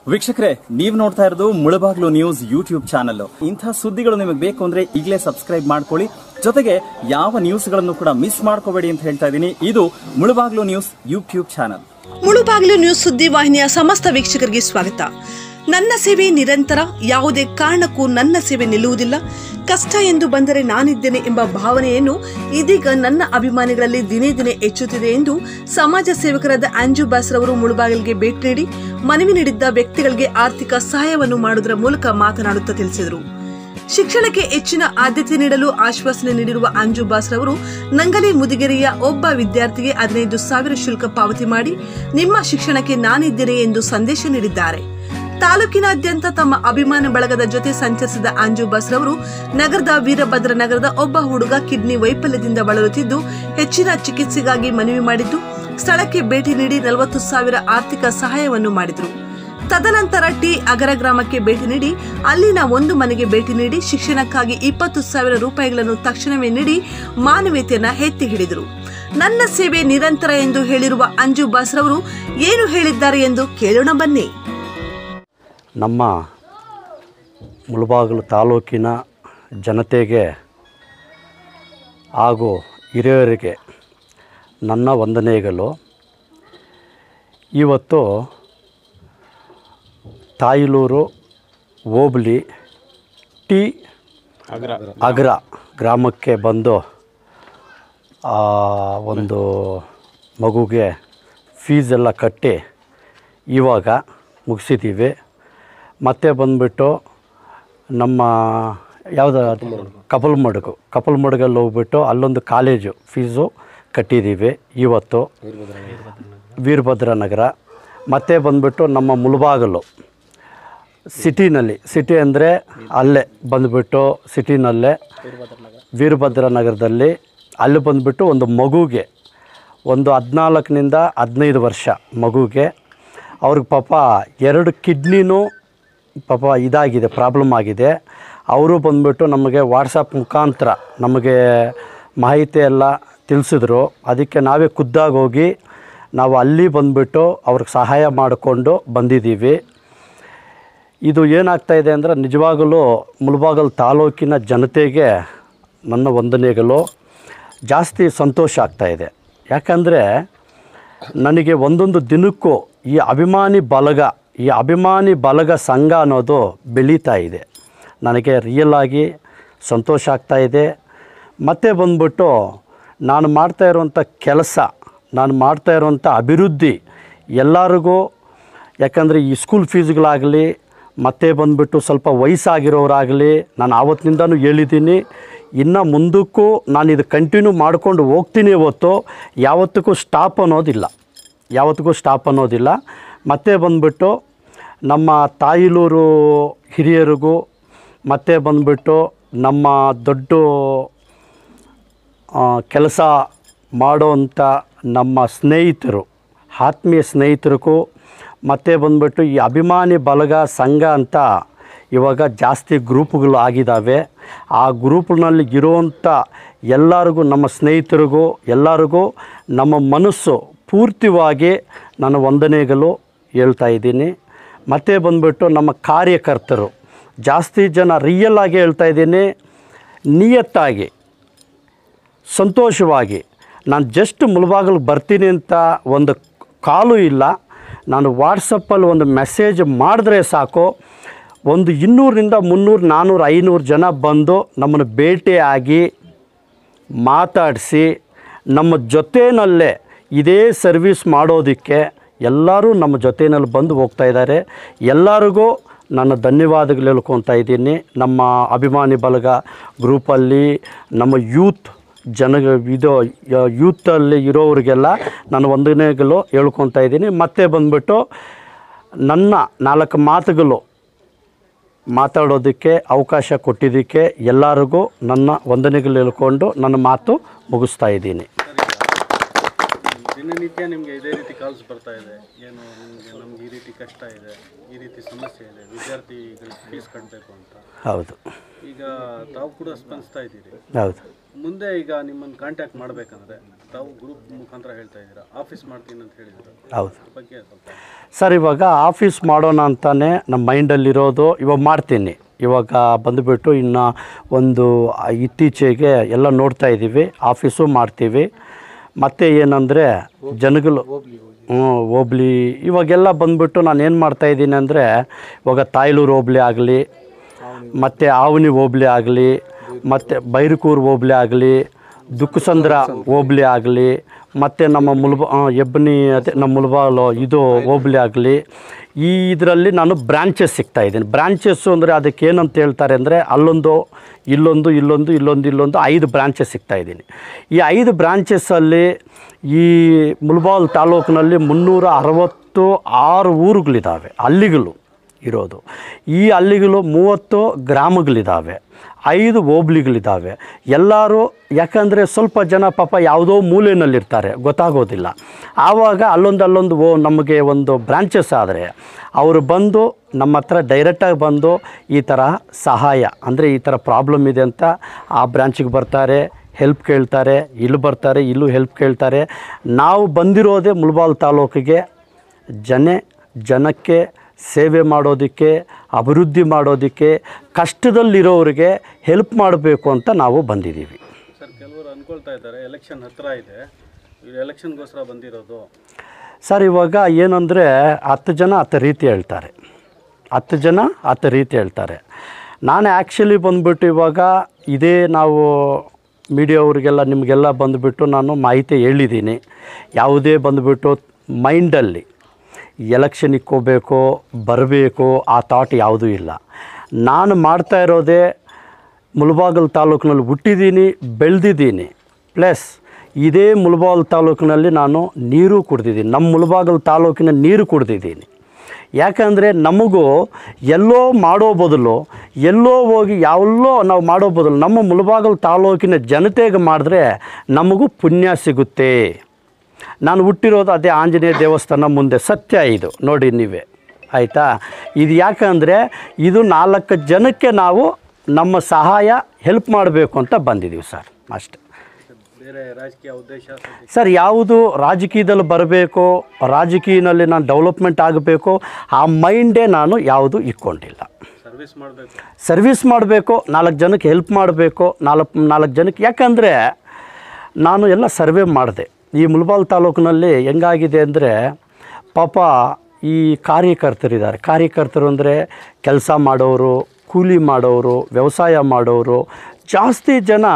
ವೀಕ್ಷಕರೇ ನೀವು ನೋಡ್ತಾ ಇರೋದು ಮುಳಬಾಗ್ಲು ನ್ಯೂಸ್ ಯೂಟ್ಯೂಬ್ ಚಾನಲ್ ಇಂಥ ಸುದ್ದಿಗಳು ನಿಮಗೆ ಬೇಕು ಅಂದ್ರೆ ಈಗಲೇ ಸಬ್ಸ್ಕ್ರೈಬ್ ಮಾಡ್ಕೊಳ್ಳಿ ಜೊತೆಗೆ ಯಾವ ನ್ಯೂಸ್ಗಳನ್ನು ಕೂಡ ಮಿಸ್ ಮಾಡ್ಕೋಬೇಡಿ ಅಂತ ಹೇಳ್ತಾ ಇದ್ದೀನಿ ಇದು Mulbagal news YouTube channel Mulbagal news ಸುದ್ದಿವಾಹಿನಿಯ ಸಮಸ್ತ ವೀಕ್ಷಕರಿಗೆ ಸ್ವಾಗತ ನನ್ನ ಸೇವೆ ನಿರಂತರ ಯಾವುದೇ ಕಾರಣಕ್ಕೂ ನನ್ನ ಸೇವೆ ನಿಲ್ಲುವುದಿಲ್ಲ ಕಷ್ಟ ಎಂದು ಬಂದರೆ ನಾನಿದ್ದೇನೆ ಎಂಬ ಭಾವನೆಯನ್ನು ಇದೀಗ ನನ್ನ ಅಭಿಮಾನಿಗಳಲ್ಲಿ ದಿನೇ ದಿನೇ ಹೆಚ್ಚುತ್ತಿದೆ ಎಂದು ಸಮಾಜ ಸೇವಕರಾದ ಆಂಜು ಬಾಸ್ರವರು ಮುಳುಬಾಗಿಲಿಗೆ ಭೇಟಿ ನೀಡಿ ಮನವಿ ನೀಡಿದ್ದ ವ್ಯಕ್ತಿಗಳಿಗೆ ಆರ್ಥಿಕ ಸಹಾಯವನ್ನು ಮಾಡುವುದರ ಮೂಲಕ ಮಾತನಾಡುತ್ತಾ ತಿಳಿಸಿದರು ಶಿಕ್ಷಣಕ್ಕೆ ಹೆಚ್ಚಿನ ಆದ್ಯತೆ ನೀಡಲು ಆಶ್ವಾಸನೆ ನೀಡಿರುವ ಅಂಜು ಬಾಸ್ ರವರು ನಂಗಲಿ ಮುದಿಗೆರೆಯ ಒಬ್ಬ ವಿದ್ಯಾರ್ಥಿಗೆ ಹದಿನೈದು ಸಾವಿರ ಶುಲ್ಕ ಪಾವತಿ ಮಾಡಿ ನಿಮ್ಮ ಶಿಕ್ಷಣಕ್ಕೆ ನಾನಿದ್ದೇನೆ ಎಂದು ಸಂದೇಶ ನೀಡಿದ್ದಾರೆ ತಾಲೂಕಿನಾದ್ಯಂತ ತಮ್ಮ ಅಭಿಮಾನ ಬಳಗದ ಜೊತೆ ಸಂಚರಿಸಿದ ಅಂಜು ಬಾಸ್ ರವರು ನಗರದ ವೀರಭದ್ರ ನಗರದ ಒಬ್ಬ ಹುಡುಗ ಕಿಡ್ನಿ ವೈಫಲ್ಯದಿಂದ ಬಳಲುತ್ತಿದ್ದು ಹೆಚ್ಚಿನ ಚಿಕಿತ್ಸೆಗಾಗಿ ಮನವಿ ಮಾಡಿದ್ದು ಸ್ಥಳಕ್ಕೆ ಭೇಟಿ ನೀಡಿ ನಲವತ್ತು ಸಾವಿರ ಆರ್ಥಿಕ ಸಹಾಯವನ್ನು ಮಾಡಿದರು ತದನಂತರ ಟಿ ಅಗರ ಗ್ರಾಮಕ್ಕೆ ಭೇಟಿ ನೀಡಿ ಅಲ್ಲಿನ ಒಂದು ಮನೆಗೆ ಭೇಟಿ ನೀಡಿ ಶಿಕ್ಷಣಕ್ಕಾಗಿ ಇಪ್ಪತ್ತು ಸಾವಿರ ರೂಪಾಯಿಗಳನ್ನು ತಕ್ಷಣವೇ ನೀಡಿ ಮಾನವೀಯತೆಯನ್ನ ಎತ್ತಿ ಹಿಡಿದರು ನನ್ನ ಸೇವೆ ನಿರಂತರ ಎಂದು ಹೇಳಿರುವ ಅಂಜು ಬಾಸ್ರವರು ಏನು ಹೇಳಿದ್ದಾರೆ ಎಂದು ಕೇಳೋಣ ಬನ್ನಿ ನಮ್ಮ ಮುಳಬಾಗಿಲು ತಾಲೂಕಿನ ಜನತೆಗೆ ಹಾಗೂ ಹಿರಿಯರಿಗೆ ನನ್ನ ವಂದನೆಗಳು ಇವತ್ತು ತಾಯಿಲೂರು ಹೋಬಳಿ ಟಿ ಅಗ್ರ ಗ್ರಾಮಕ್ಕೆ ಬಂದು ಆ ಒಂದು ಮಗುಗೆ ಫೀಸೆಲ್ಲ ಕಟ್ಟಿ ಇವಾಗ ಮುಗಿಸಿದ್ದೀವಿ ಮತ್ತೆ ಬಂದುಬಿಟ್ಟು ನಮ್ಮ ಯಾವುದು ಕಪಲ್ ಮಡುಗು ಕಪಲ್ ಮಡುಗಲ್ಲಿ ಹೋಗ್ಬಿಟ್ಟು ಅಲ್ಲೊಂದು ಕಾಲೇಜು ಫೀಸು ಕಟ್ಟಿದ್ದೀವಿ ಇವತ್ತು ವೀರಭದ್ರ ನಗರ ಮತ್ತೆ ಬಂದುಬಿಟ್ಟು ನಮ್ಮ ಮುಳಬಾಗಲು ಸಿಟಿನಲ್ಲಿ ಸಿಟಿ ಅಂದರೆ ಅಲ್ಲೇ ಬಂದುಬಿಟ್ಟು ಸಿಟಿನಲ್ಲೇ ವೀರಭದ್ರ ನಗರದಲ್ಲಿ ಅಲ್ಲಿ ಬಂದುಬಿಟ್ಟು ಒಂದು ಮಗುಗೆ ಒಂದು ಹದಿನಾಲ್ಕನಿಂದ ಹದಿನೈದು ವರ್ಷ ಮಗುಗೆ ಅವ್ರಿಗೆ ಪಾಪ ಎರಡು ಕಿಡ್ನಿನೂ ಪಾಪ ಇದಾಗಿದೆ ಪ್ರಾಬ್ಲಮ್ ಆಗಿದೆ ಅವರು ಬಂದುಬಿಟ್ಟು ನಮಗೆ ವಾಟ್ಸಪ್ ಮುಖಾಂತರ ನಮಗೆ ಮಾಹಿತಿ ಎಲ್ಲ ತಿಳಿಸಿದ್ರು ಅದಕ್ಕೆ ನಾವೇ ಖುದ್ದಾಗಿ ಹೋಗಿ ನಾವು ಅಲ್ಲಿ ಬಂದುಬಿಟ್ಟು ಅವ್ರಿಗೆ ಸಹಾಯ ಮಾಡಿಕೊಂಡು ಬಂದಿದ್ದೀವಿ ಇದು ಏನಾಗ್ತಾ ಇದೆ ಅಂದರೆ ನಿಜವಾಗಲೂ ಮುಳಬಾಗಲ್ ತಾಲೂಕಿನ ಜನತೆಗೆ ನನ್ನ ವಂದನೆಗಳು ಜಾಸ್ತಿ ಸಂತೋಷ ಆಗ್ತಾ ಇದೆ ಯಾಕಂದರೆ ನನಗೆ ಒಂದೊಂದು ದಿನಕ್ಕೂ ಈ ಅಭಿಮಾನಿ ಬಲಗ ಈ ಅಭಿಮಾನಿ ಬಲಗ ಸಂಘ ಅನ್ನೋದು ಬೆಳೀತಾ ಇದೆ ನನಗೆ ರಿಯಲ್ ಆಗಿ ಸಂತೋಷ ಆಗ್ತಾ ಇದೆ ಮತ್ತೆ ಬಂದ್ಬಿಟ್ಟು ನಾನು ಮಾಡ್ತಾ ಇರುವಂಥ ಕೆಲಸ ನಾನು ಮಾಡ್ತಾ ಇರುವಂಥ ಅಭಿವೃದ್ಧಿ ಎಲ್ಲರಿಗೂ ಯಾಕಂದರೆ ಈ ಸ್ಕೂಲ್ ಫೀಸ್ಗಳಾಗಲಿ ಮತ್ತೆ ಬಂದುಬಿಟ್ಟು ಸ್ವಲ್ಪ ವಯಸ್ಸಾಗಿರೋರಾಗಲಿ ನಾನು ಆವತ್ತಿನಿಂದನೂ ಹೇಳಿದ್ದೀನಿ ಇನ್ನು ಮುಂದಕ್ಕೂ ನಾನು ಇದು ಕಂಟಿನ್ಯೂ ಮಾಡ್ಕೊಂಡು ಹೋಗ್ತೀನಿ ಹೊತ್ತು ಯಾವತ್ತಿಗೂ ಸ್ಟಾಪ್ ಅನ್ನೋದಿಲ್ಲ ಯಾವತ್ತಿಗೂ ಸ್ಟಾಪ್ ಅನ್ನೋದಿಲ್ಲ ಮತ್ತೆ ಬಂದುಬಿಟ್ಟು ನಮ್ಮ ತಾಯಿಲೂರು ಹಿರಿಯರಿಗೂ ಮತ್ತೆ ಬಂದುಬಿಟ್ಟು ನಮ್ಮ ದೊಡ್ಡ ಕೆಲಸ ಮಾಡೋವಂಥ ನಮ್ಮ ಸ್ನೇಹಿತರು ಆತ್ಮೀಯ ಸ್ನೇಹಿತರಿಗೂ ಮತ್ತೆ ಬಂದುಬಿಟ್ಟು ಈ ಅಭಿಮಾನಿ ಬಲಗ ಸಂಘ ಅಂತ ಇವಾಗ ಜಾಸ್ತಿ ಗ್ರೂಪ್ಗಳು ಆಗಿದ್ದಾವೆ ಆ ಗ್ರೂಪ್ನಲ್ಲಿ ಇರುವಂಥ ಎಲ್ಲರಿಗೂ ನಮ್ಮ ಸ್ನೇಹಿತರಿಗೂ ಎಲ್ಲರಿಗೂ ನಮ್ಮ ಮನಸ್ಸು ಪೂರ್ತಿವಾಗಿ ನನ್ನ ವಂದನೆಗಳು ಹೇಳ್ತಾ ಇದ್ದೀನಿ ಮತ್ತೆ ಬಂದುಬಿಟ್ಟು ನಮ್ಮ ಕಾರ್ಯಕರ್ತರು ಜಾಸ್ತಿ ಜನ ರಿಯಲ್ ಆಗಿ ಹೇಳ್ತಾ ಇದ್ದೀನಿ ನಿಯತ್ತಾಗಿ ಸಂತೋಷವಾಗಿ ನಾನು ಜಸ್ಟ್ ಮುಳಬಾಗಲು ಬರ್ತೀನಿ ಅಂತ ಒಂದು ಕಾಲು ಇಲ್ಲ ನಾನು ವಾಟ್ಸಪ್ಪಲ್ಲಿ ಒಂದು ಮೆಸೇಜ್ ಮಾಡಿದ್ರೆ ಸಾಕು ಒಂದು ಇನ್ನೂರರಿಂದ ಮುನ್ನೂರು ನಾನ್ನೂರು ಐನೂರು ಜನ ಬಂದು ನಮ್ಮನ್ನು ಭೇಟಿಯಾಗಿ ಮಾತಾಡಿಸಿ ನಮ್ಮ ಜೊತೆಯಲ್ಲೇ ಇದೇ ಸರ್ವಿಸ್ ಮಾಡೋದಕ್ಕೆ ಎಲ್ಲರೂ ನಮ್ಮ ಜೊತೆಯಲ್ಲಿ ಬಂದು ಹೋಗ್ತಾ ಇದ್ದಾರೆ ಎಲ್ಲರಿಗೂ ನನ್ನ ಧನ್ಯವಾದಗಳು ಹೇಳ್ಕೊತಾ ಇದ್ದೀನಿ ನಮ್ಮ ಅಭಿಮಾನಿ ಬಲಗ ಗ್ರೂಪಲ್ಲಿ ನಮ್ಮ ಯೂತ್ ಜನ ಇದು ಯೂತಲ್ಲಿ ಇರೋರಿಗೆಲ್ಲ ನಾನು ವಂದನೆಗಳು ಹೇಳ್ಕೊತಾ ಇದ್ದೀನಿ ಮತ್ತೆ ಬಂದುಬಿಟ್ಟು ನನ್ನ ನಾಲ್ಕು ಮಾತುಗಳು ಮಾತಾಡೋದಕ್ಕೆ ಅವಕಾಶ ಕೊಟ್ಟಿದ್ದಕ್ಕೆ ಎಲ್ಲರಿಗೂ ನನ್ನ ವಂದನೆಗಳು ಹೇಳ್ಕೊಂಡು ನನ್ನ ಮಾತು ಮುಗಿಸ್ತಾ ಇದ್ದೀನಿ ದಿನನಿತ್ಯ ನಿಮಗೆ ಇದೇ ರೀತಿ ಕಾಲ್ಸ್ ಬರ್ತಾ ಇದೆ ಏನು ನಿಮಗೆ ನಮ್ಗೆ ಈ ರೀತಿ ಕಷ್ಟ ಇದೆ ಈ ರೀತಿ ಸಮಸ್ಯೆ ಇದೆ ವಿದ್ಯಾರ್ಥಿಗಳಿಗೆ ಫೀಸ್ ಕಟ್ಟಬೇಕು ಅಂತ ಹೌದು ಈಗ ತಾವು ಕೂಡ ಸ್ಪಂದಿಸ್ತಾ ಇದ್ದೀರಿ ಹೌದು ಮುಂದೆ ಈಗ ನಿಮ್ಮನ್ನು ಕಾಂಟ್ಯಾಕ್ಟ್ ಮಾಡಬೇಕಂದ್ರೆ ತಾವು ಗ್ರೂಪ್ ಮುಖಾಂತರ ಹೇಳ್ತಾ ಇದ್ದೀರಾ ಆಫೀಸ್ ಮಾಡ್ತೀನಿ ಅಂತ ಹೇಳಿದ್ರು ಹೌದು ಅದ್ರ ಬಗ್ಗೆ ಸ್ವಲ್ಪ ಸರ್ ಇವಾಗ ಆಫೀಸ್ ಮಾಡೋಣ ಅಂತಾನೆ ನಮ್ಮ ಮೈಂಡಲ್ಲಿರೋದು ಇವಾಗ ಮಾಡ್ತೀನಿ ಇವಾಗ ಬಂದುಬಿಟ್ಟು ಇನ್ನು ಒಂದು ಇತ್ತೀಚೆಗೆ ಎಲ್ಲ ನೋಡ್ತಾ ಇದ್ದೀವಿ ಆಫೀಸು ಮಾಡ್ತೀವಿ ಮತ್ತು ಏನಂದರೆ ಜನಗಳು ಹ್ಞೂ ಹೋಬ್ಳಿ ಇವಾಗೆಲ್ಲ ಬಂದುಬಿಟ್ಟು ನಾನು ಏನು ಮಾಡ್ತಾಯಿದ್ದೀನಿ ಅಂದರೆ ಇವಾಗ ತಾಯ್ಲೂರು ಹೋಬ್ಳಿ ಆಗಲಿ ಮತ್ತು ಆವನಿ ಹೋಬ್ಳಿ ಆಗಲಿ ಮತ್ತು ಬೈರಕೂರು ಹೋಬ್ಳಿ ಆಗಲಿ ದುಕ್ಕಸಂದ್ರ ಹೋಬ್ಳಿ ಆಗಲಿ ಮತ್ತು ನಮ್ಮ ಮುಲ್ಬ ಆ, ಹೆಬ್ಬನಿ ಅದೇ ನಮ್ಮ ಮುಲ್ಬಾಲು ಇದು ಹೋಬ್ಳಿ ಆಗಲಿ ಈ ಇದರಲ್ಲಿ ನಾನು ಬ್ರಾಂಚಸ್ ಸಿಗ್ತಾ ಇದ್ದೀನಿ ಬ್ರಾಂಚಸ್ಸು ಅಂದರೆ ಅದಕ್ಕೆ ಏನಂತ ಹೇಳ್ತಾರೆ ಅಂದರೆ ಅಲ್ಲೊಂದು ಇಲ್ಲೊಂದು ಇಲ್ಲೊಂದು ಇಲ್ಲೊಂದು ಇಲ್ಲೊಂದು ಐದು ಬ್ರಾಂಚಸ್ ಸಿಗ್ತಾ ಇದ್ದೀನಿ ಈ ಐದು ಬ್ರಾಂಚಸ್ಸಲ್ಲಿ ಈ ಮುಲ್ಬಾಲ್ ತಾಲೂಕಿನಲ್ಲಿ ಮುನ್ನೂರ ಅರವತ್ತು ಆರು ಊರುಗಳಿದ್ದಾವೆ ಹಳ್ಳಿಗಳು ಇರೋದು ಈ ಹಳ್ಳಿಗಳು ಮೂವತ್ತು ಗ್ರಾಮಗಳಿದ್ದಾವೆ ಐದು ಹೋಬ್ಳಿಗಳಿದ್ದಾವೆ ಎಲ್ಲರೂ ಯಾಕಂದರೆ ಸ್ವಲ್ಪ ಜನ ಪಾಪ ಯಾವುದೋ ಮೂಲೆಯಲ್ಲಿರ್ತಾರೆ ಗೊತ್ತಾಗೋದಿಲ್ಲ ಆವಾಗ ಅಲ್ಲೊಂದು ಅಲ್ಲೊಂದು ಓ ನಮಗೆ ಒಂದು ಬ್ರಾಂಚಸ್ ಆದರೆ ಅವರು ಬಂದು ನಮ್ಮ ಹತ್ರ ಡೈರೆಕ್ಟಾಗಿ ಬಂದು ಈ ಥರ ಸಹಾಯ ಅಂದರೆ ಈ ಥರ ಪ್ರಾಬ್ಲಮ್ ಇದೆ ಅಂತ ಆ ಬ್ರಾಂಚಿಗೆ ಬರ್ತಾರೆ ಹೆಲ್ಪ್ ಕೇಳ್ತಾರೆ ಇಲ್ಲಿ ಬರ್ತಾರೆ ಇಲ್ಲೂ ಹೆಲ್ಪ್ ಕೇಳ್ತಾರೆ ನಾವು ಬಂದಿರೋದೇ ಮುಲ್ಬಾಲ್ ತಾಲೂಕಿಗೆ ಜನ ಜನಕ್ಕೆ ಸೇವೆ ಮಾಡೋದಕ್ಕೆ ಅಭಿವೃದ್ಧಿ ಮಾಡೋದಕ್ಕೆ ಕಷ್ಟದಲ್ಲಿರೋರಿಗೆ ಹೆಲ್ಪ್ ಮಾಡಬೇಕು ಅಂತ ನಾವು ಬಂದಿದ್ದೀವಿ ಸರ್ ಕೆಲವರು ಅನ್ಕೊಳ್ತಾ ಇದ್ದಾರೆ ಎಲೆಕ್ಷನ್ ಹತ್ರ ಇದೆ ಇವ್ರು ಎಲೆಕ್ಷನ್ಗೋಸ್ಕರ ಬಂದಿರೋದು ಸರ್ ಇವಾಗ ಏನಂದರೆ ಹತ್ತು ಜನ ಹತ್ತು ರೀತಿ ಹೇಳ್ತಾರೆ ಹತ್ತು ಜನ ಹತ್ತು ರೀತಿ ಹೇಳ್ತಾರೆ ನಾನು ಆ್ಯಕ್ಚುಲಿ ಬಂದುಬಿಟ್ಟು ಇವಾಗ ಇದೇ ನಾವು ಮೀಡಿಯಾವ್ರಿಗೆಲ್ಲ ನಿಮಗೆಲ್ಲ ಬಂದುಬಿಟ್ಟು ನಾನು ಮಾಹಿತಿ ಹೇಳಿದ್ದೀನಿ ಯಾವುದೇ ಬಂದುಬಿಟ್ಟು ಮೈಂಡಲ್ಲಿ ಎಲೆಕ್ಷನಿಗೆ ಹೋಗಬೇಕು ಬರಬೇಕು ಆ ಥಾಟ್ ಯಾವುದೂ ಇಲ್ಲ ನಾನು ಮಾಡ್ತಾ ಇರೋದೇ ಮುಳಬಾಗಲ್ ತಾಲೂಕಿನಲ್ಲಿ ಹುಟ್ಟಿದ್ದೀನಿ ಬೆಳೆದಿದ್ದೀನಿ ಪ್ಲಸ್ ಇದೇ ಮುಳಬಾಗಲ್ ತಾಲೂಕಿನಲ್ಲಿ ನಾನು ನೀರು ಕುಡ್ದಿದ್ದೀನಿ ನಮ್ಮ ಮುಳಬಾಗಲ್ ತಾಲೂಕಿನ ನೀರು ಕುಡ್ದಿದ್ದೀನಿ ಯಾಕಂದರೆ ನಮಗೂ ಎಲ್ಲೋ ಮಾಡೋ ಬದಲು ಎಲ್ಲೋ ಹೋಗಿ ಯಾವಲ್ಲೋ ನಾವು ಮಾಡೋ ಬದಲು ನಮ್ಮ ಮುಳಬಾಗಲ್ ತಾಲೂಕಿನ ಜನತೆಗೆ ಮಾಡಿದ್ರೆ ನಮಗೂ ಪುಣ್ಯ ಸಿಗುತ್ತೆ ನಾನು ಹುಟ್ಟಿರೋದು ಅದೇ ಆಂಜನೇಯ ದೇವಸ್ಥಾನ ಮುಂದೆ ಸತ್ಯ ಇದು ನೋಡಿ ನೀವೇ ಆಯಿತಾ ಇದು ಯಾಕಂದರೆ ಇದು ನಾಲ್ಕು ಜನಕ್ಕೆ ನಾವು ನಮ್ಮ ಸಹಾಯ ಹೆಲ್ಪ್ ಮಾಡಬೇಕು ಅಂತ ಬಂದಿದ್ದೀವಿ ಸರ್ ಅಷ್ಟೆ ಬೇರೆ ರಾಜಕೀಯ ಉದ್ದೇಶ ಸದ್ಯಕ್ಕೆ ಸರ್ ಯಾವುದು ರಾಜಕೀಯದಲ್ಲಿ ಬರಬೇಕು ರಾಜಕೀಯದಲ್ಲಿ ನಾನು ಡೆವಲಪ್ಮೆಂಟ್ ಆಗಬೇಕು ಆ ಮೈಂಡೇ ನಾನು ಯಾವುದು ಇಕ್ಕೊಂಡಿಲ್ಲ ಸರ್ವಿಸ್ ಮಾಡಬೇಕು ಸರ್ವಿಸ್ ಮಾಡಬೇಕು ನಾಲ್ಕು ಜನಕ್ಕೆ ಹೆಲ್ಪ್ ಮಾಡಬೇಕು ನಾಲ್ಕು ನಾಲ್ಕು ಜನಕ್ಕೆ ಯಾಕಂದರೆ ನಾನು ಎಲ್ಲ ಸರ್ವೆ ಮಾಡಿದೆ ಈ ಮುಲ್ಬಾಲ್ ತಾಲೂಕಿನಲ್ಲಿ ಹೆಂಗಾಗಿದೆ ಅಂದರೆ ಪಾಪ ಈ ಕಾರ್ಯಕರ್ತರಿದ್ದಾರೆ ಕಾರ್ಯಕರ್ತರು ಅಂದರೆ ಕೆಲಸ ಮಾಡೋರು ಕೂಲಿ ಮಾಡೋರು ವ್ಯವಸಾಯ ಮಾಡೋರು ಜಾಸ್ತಿ ಜನ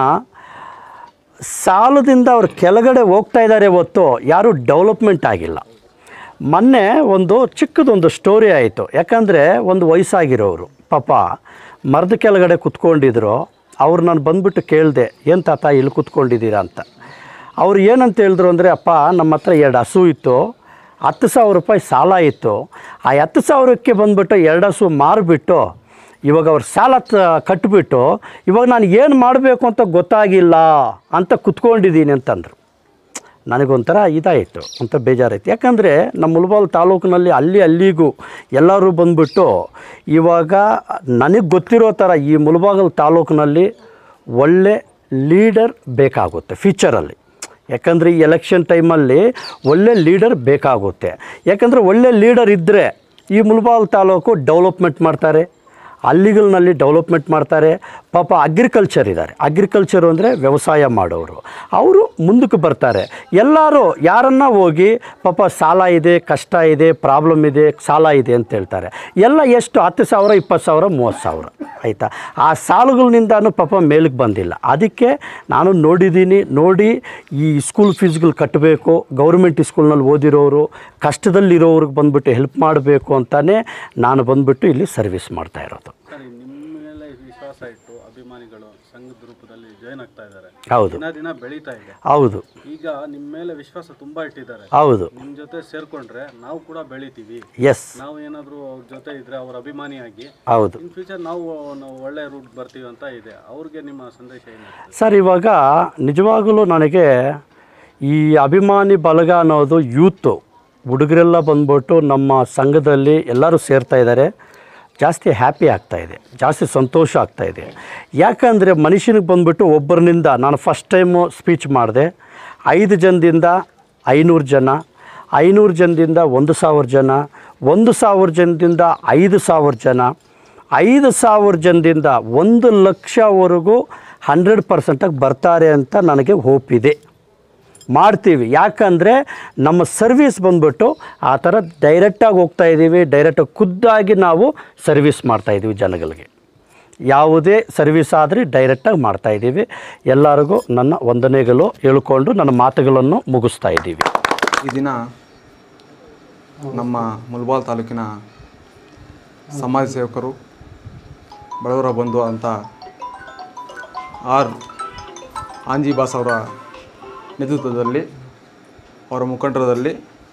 ಸಾಲದಿಂದ ಅವ್ರು ಕೆಳಗಡೆ ಹೋಗ್ತಾ ಇದ್ದಾರೆ ಹೊತ್ತು ಯಾರೂ ಡೆವಲಪ್ಮೆಂಟ್ ಆಗಿಲ್ಲ ಮೊನ್ನೆ ಒಂದು ಚಿಕ್ಕದೊಂದು ಸ್ಟೋರಿ ಆಯಿತು ಯಾಕಂದರೆ ಒಂದು ವಯಸ್ಸಾಗಿರೋರು ಪಾಪ ಮರದ ಕೆಳಗಡೆ ಕುತ್ಕೊಂಡಿದ್ರು ಅವ್ರು ನಾನು ಬಂದ್ಬಿಟ್ಟು ಕೇಳಿದೆ ಏನು ತಾತ ಇಲ್ಲಿ ಕುತ್ಕೊಂಡಿದ್ದೀರಾ ಅಂತ ಅವ್ರು ಏನಂತ ಹೇಳಿದ್ರು ಅಂದರೆ ಅಪ್ಪ ನಮ್ಮ ಹತ್ರ ಎರಡು ಹಸು ಇತ್ತು ಹತ್ತು ಸಾವಿರ ರೂಪಾಯಿ ಸಾಲ ಇತ್ತು ಆ ಹತ್ತು ಸಾವಿರಕ್ಕೆ ಬಂದ್ಬಿಟ್ಟು ಎರಡು ಹಸು ಮಾರಿಬಿಟ್ಟು ಇವಾಗ ಅವ್ರು ಸಾಲ ತ- ಕಟ್ಟಿಬಿಟ್ಟು ಇವಾಗ ನಾನು ಏನು ಮಾಡಬೇಕು ಅಂತ ಗೊತ್ತಾಗಿಲ್ಲ ಅಂತ ಕುತ್ಕೊಂಡಿದ್ದೀನಿ ಅಂತಂದರು ನನಗೊಂಥರ ಇದಾಯಿತು ಅಂತ ಬೇಜಾರಾಯಿತು ಯಾಕಂದರೆ ನಮ್ಮ ಮುಲ್ಬಾಲ್ ತಾಲೂಕಿನಲ್ಲಿ ಅಲ್ಲಿ ಅಲ್ಲಿಗೂ ಎಲ್ಲರೂ ಬಂದ್ಬಿಟ್ಟು ಇವಾಗ ನನಗೆ ಗೊತ್ತಿರೋ ಥರ ಈ ಮುಲ್ಬಾಗಲ್ ತಾಲೂಕಿನಲ್ಲಿ ಒಳ್ಳೆ ಲೀಡರ್ ಬೇಕಾಗುತ್ತೆ ಫ್ಯೂಚರಲ್ಲಿ ಯಾಕಂದರೆ ಈ ಎಲೆಕ್ಷನ್ ಟೈಮಲ್ಲಿ ಒಳ್ಳೆ ಲೀಡರ್ ಬೇಕಾಗುತ್ತೆ ಯಾಕಂದರೆ ಒಳ್ಳೆ ಲೀಡರ್ ಇದ್ದರೆ ಈ ಮುಲ್ಬಾಲ್ ತಾಲೂಕು ಡೆವಲಪ್ಮೆಂಟ್ ಮಾಡ್ತಾರೆ ಹಳ್ಳಿಗಳಲ್ಲಿ ಡೆವಲಪ್ಮೆಂಟ್ ಮಾಡ್ತಾರೆ ಪಾಪ ಅಗ್ರಿಕಲ್ಚರ್ ಇದ್ದಾರೆ ಅಗ್ರಿಕಲ್ಚರ್ ಅಂದರೆ ವ್ಯವಸಾಯ ಮಾಡೋರು ಅವರು ಮುಂದಕ್ಕೆ ಬರ್ತಾರೆ ಎಲ್ಲರೂ ಯಾರನ್ನ ಹೋಗಿ ಪಾಪ ಸಾಲ ಇದೆ ಕಷ್ಟ ಇದೆ ಪ್ರಾಬ್ಲಮ್ ಇದೆ ಸಾಲ ಇದೆ ಅಂತ ಹೇಳ್ತಾರೆ ಎಲ್ಲ ಎಷ್ಟು ಹತ್ತು ಸಾವಿರ ಇಪ್ಪತ್ತು ಸಾವಿರ ಮೂವತ್ತು ಸಾವಿರ ಆಯಿತಾ ಆ ಸಾಲಗಳಿಂದನೂ ಪಾಪ ಮೇಲಕ್ಕೆ ಬಂದಿಲ್ಲ ಅದಕ್ಕೆ ನಾನು ನೋಡಿದ್ದೀನಿ ನೋಡಿ ಈ ಸ್ಕೂಲ್ ಫೀಸ್ಗಳು ಕಟ್ಟಬೇಕು ಗೌರ್ಮೆಂಟ್ ಸ್ಕೂಲ್ನಲ್ಲಿ ಓದಿರೋರು ಕಷ್ಟದಲ್ಲಿರೋರಿಗೆ ಬಂದ್ಬಿಟ್ಟು ಹೆಲ್ಪ್ ಮಾಡಬೇಕು ಅಂತಲೇ ನಾನು ಬಂದ್ಬಿಟ್ಟು ಇಲ್ಲಿ ಸರ್ವಿಸ್ ಮಾಡ್ತಾ ಇರೋದು ಸರ್ ನಿಮ್ಮ ಮೇಲೆ ವಿಶ್ವಾಸ ಇಟ್ಟು ಅಭಿಮಾನಿಗಳು ಸಂಘದ ರೂಪದಲ್ಲಿ ಜಾಯ್ನ್ ಆಗ್ತಾ ಇದ್ದಾರೆ ಹೌದು ದಿನ ದಿನ ಬೆಳೀತಾ ಇದೆ ಹೌದು ಈಗ ನಿಮ್ಮ ಮೇಲೆ ವಿಶ್ವಾಸ ತುಂಬಾ ಇಟ್ಟಿದ್ದಾರೆ ಹೌದು ನಿಮ್ ಜೊತೆ ಸೇರ್ಕೊಂಡ್ರೆ ನಾವು ಕೂಡ ಬೆಳಿತೀವಿ ಎಸ್ ನಾವು ಏನಾದ್ರು ಅವ್ರ ಜೊತೆ ಇದ್ರೆ ಅವ್ರ ಅಭಿಮಾನಿಯಾಗಿ ಹೌದು ಇನ್ ಫ್ಯೂಚರ್ ನಾವು ನಾವು ಒಳ್ಳೆ ರೂಟ್ ಬರ್ತೀವಿ ಅಂತ ಇದೆ ಅವ್ರಿಗೆ ನಿಮ್ಮ ಸಂದೇಶ ಏನಿದೆ ಸರ್ ಇವಾಗ ನಿಜವಾಗಲೂ ನನಗೆ ಈ ಅಭಿಮಾನಿ ಬಳಗ ಅನ್ನೋದು ಯೂತು ಹುಡುಗರೆಲ್ಲ ಬಂದ್ಬಿಟ್ಟು ನಮ್ಮ ಸಂಘದಲ್ಲಿ ಎಲ್ಲರೂ ಸೇರ್ತಾ ಇದ್ದಾರೆ ಜಾಸ್ತಿ ಹ್ಯಾಪಿ ಆಗ್ತಾ ಇದೆ ಜಾಸ್ತಿ ಸಂತೋಷ ಆಗ್ತಾ ಇದೆ ಯಾಕಂದರೆ ಮನುಷ್ಯನಿಗೆ ಬಂದ್ಬಿಟ್ಟು ಒಬ್ಬರಿನಿಂದ ನಾನು ಫಸ್ಟ್ ಟೈಮು ಸ್ಪೀಚ್ ಮಾಡಿದೆ ಐದು ಜನದಿಂದ ಐನೂರು ಜನ ಐನೂರು ಜನದಿಂದ ಒಂದು ಸಾವಿರ ಜನ ಒಂದು ಸಾವಿರ ಜನದಿಂದ ಐದು ಸಾವಿರ ಜನ ಐದು ಸಾವಿರ ಜನದಿಂದ ಒಂದು ಲಕ್ಷವರೆಗೂ ಹಂಡ್ರೆಡ್ ಪರ್ಸೆಂಟಾಗಿ ಬರ್ತಾರೆ ಅಂತ ನನಗೆ ಹೋಪ್ ಇದೆ ಮಾಡ್ತೀವಿ ಯಾಕಂದರೆ ನಮ್ಮ ಸರ್ವಿಸ್ ಬಂದ್ಬಿಟ್ಟು ಆ ಥರ ಡೈರೆಕ್ಟಾಗಿ ಹೋಗ್ತಾ ಇದ್ದೀವಿ ಡೈರೆಕ್ಟಾಗಿ ಖುದ್ದಾಗಿ ನಾವು ಸರ್ವಿಸ್ ಮಾಡ್ತಾಯಿದ್ದೀವಿ ಜನಗಳಿಗೆ ಯಾವುದೇ ಸರ್ವಿಸ್ ಆದರೆ ಡೈರೆಕ್ಟಾಗಿ ಮಾಡ್ತಾಯಿದ್ದೀವಿ ಎಲ್ಲರಿಗೂ ನನ್ನ ವಂದನೆಗಳು ಹೇಳ್ಕೊಂಡು ನನ್ನ ಮಾತುಗಳನ್ನು ಮುಗಿಸ್ತಾ ಇದ್ದೀವಿ ಈ ದಿನ ನಮ್ಮ ಮುಲ್ಬಾಲ್ ತಾಲೂಕಿನ ಸಮಾಜ ಸೇವಕರು ಬಡವರ ಬಂಧು ಅಂತ ಆರ್ ಆಂಜಿಬಾಸ್ ಅವರ ನೇತೃತ್ವದಲ್ಲಿ ಅವರ ಮುಖಂಡರದಲ್ಲಿ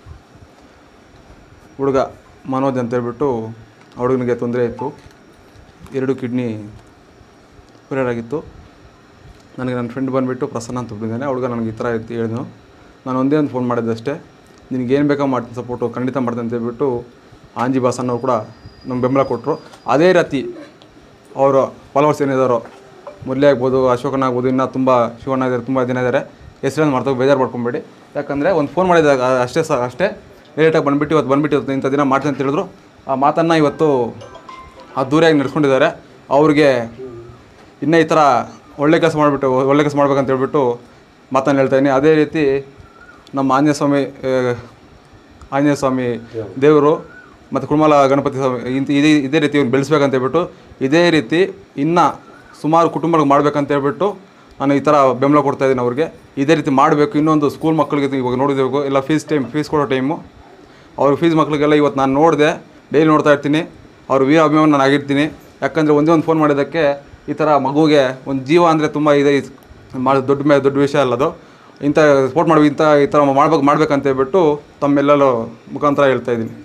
ಹುಡುಗ ಮನೋಜ್ ಅಂತ ಹೇಳ್ಬಿಟ್ಟು ಆ ಹುಡುಗನಿಗೆ ತೊಂದರೆ ಇತ್ತು ಎರಡು ಕಿಡ್ನಿ ಫೇಲ್ಯೂರ್ ಆಗಿತ್ತು ನನಗೆ ನನ್ನ ಫ್ರೆಂಡ್ ಬಂದುಬಿಟ್ಟು ಪ್ರಸನ್ನ ಅಂತ ಒಬ್ಬನಿದ್ದಾನೆ ಹುಡುಗ ನನಗೆ ಈ ಥರ ಇತ್ತು ಹೇಳಿದ್ನು ನಾನು ಒಂದೇ ಒಂದು ಫೋನ್ ಮಾಡಿದ್ದೆ ಅಷ್ಟೇ ನಿನಗೆ ಏನು ಬೇಕಾ ಮಾಡ್ತೀನಿ ಸಪೋರ್ಟು ಖಂಡಿತ ಮಾಡ್ತೀನಿ ಅಂತ ಹೇಳ್ಬಿಟ್ಟು ಆಂಜಿ ಬಾಸ್ ಅನ್ನೋರು ಕೂಡ ನಮ್ಗೆ ಬೆಂಬಲ ಕೊಟ್ಟರು ಅದೇ ರೀತಿ ಅವರು ಫಾಲೋವರ್ಸ್ ಏನಿದ್ದಾರೋ ಮುರಳಿ ಆಗ್ಬೋದು ಅಶೋಕನ ಆಗ್ಬೋದು ಇನ್ನೂ ತುಂಬ ಶಿವಣ್ಣ ಇದ್ದಾರೆ ತುಂಬ ಜನ ಇದ್ದಾರೆ ಹೆಸರನ್ನು ಮಾಡ್ತೋ ಬೇಜಾರು ಮಾಡ್ಕೊಬೇಡಿ ಯಾಕಂದರೆ ಒಂದು ಫೋನ್ ಮಾಡಿದಾಗ ಅಷ್ಟೇ ಸ ಅಷ್ಟೇ ಲೇಟಾಗಿ ಬಂದುಬಿಟ್ಟು ಇವತ್ತು ಬಂದುಬಿಟ್ಟು ಇವತ್ತು ಇಂಥ ದಿನ ಮಾಡ್ತೀನಿ ಅಂತ ಹೇಳಿದ್ರು ಆ ಮಾತನ್ನು ಇವತ್ತು ಆ ದೂರಾಗಿ ನಡೆಸ್ಕೊಂಡಿದ್ದಾರೆ ಅವ್ರಿಗೆ ಇನ್ನೂ ಈ ಥರ ಒಳ್ಳೆ ಕೆಲಸ ಮಾಡಿಬಿಟ್ಟು ಒಳ್ಳೆ ಕೆಲಸ ಮಾಡ್ಬೇಕಂತ ಹೇಳ್ಬಿಟ್ಟು ಮಾತನ್ನು ಹೇಳ್ತಾಯಿದ್ದೀನಿ ಅದೇ ರೀತಿ ನಮ್ಮ ಆಂಜನೇಯ ಸ್ವಾಮಿ ಆ, ಆಂಜನೇಯ ಸ್ವಾಮಿ ದೇವರು ಮತ್ತು ಕುರುಮಲ ಗಣಪತಿ ಸ್ವಾಮಿ ಇಂತ ಇದೇ ಇದೇ ರೀತಿ ಇವ್ನು ಬೆಳೆಸ್ಬೇಕಂತ ಹೇಳ್ಬಿಟ್ಟು ಇದೇ ರೀತಿ ಇನ್ನು ಸುಮಾರು ಕುಟುಂಬಗಳಿಗೆ ಮಾಡ್ಬೇಕಂತ ಹೇಳ್ಬಿಟ್ಟು ನಾನು ಈ ಥರ ಬೆಂಬಲ ಕೊಡ್ತಾ ಇದ್ದೀನಿ ಅವ್ರಿಗೆ ಇದೇ ರೀತಿ ಮಾಡಬೇಕು ಇನ್ನೊಂದು ಸ್ಕೂಲ್ ಮಕ್ಕಳಿಗೆ ಇವಾಗ ನೋಡಿದೆವು ಇಲ್ಲ ಫೀಸ್ ಟೈಮ್ ಫೀಸ್ ಕೊಡೋ ಟೈಮು ಅವ್ರ ಫೀಸ್ ಮಕ್ಕಳಿಗೆಲ್ಲ ಇವತ್ತು ನಾನು ನೋಡಿದೆ ಡೈಲಿ ನೋಡ್ತಾ ಇರ್ತೀನಿ ಅವ್ರ ವೀರ ಅಭಿಮಾನ ನಾನು ಆಗಿರ್ತೀನಿ ಯಾಕಂದರೆ ಒಂದೇ ಒಂದು ಫೋನ್ ಮಾಡಿದ್ದಕ್ಕೆ ಈ ಥರ ಮಗುಗೆ ಒಂದು ಜೀವ ಅಂದರೆ ತುಂಬ ಇದೆ ಮಾಡಿ ದೊಡ್ಡ ಮೇ ದೊಡ್ಡ ವಿಷಯ ಅಲ್ಲದು ಇಂಥ ಸ್ಪೋರ್ಟ್ ಮಾಡ್ಬೇಕು ಇಂಥ ಈ ಥರ ಮಾಡ್ಬೇಕು ಮಾಡ್ಬೇಕಂತ ಹೇಳ್ಬಿಟ್ಟು ತಮ್ಮೆಲ್ಲರೂ ಮುಖಾಂತರ ಹೇಳ್ತಾ ಇದ್ದೀನಿ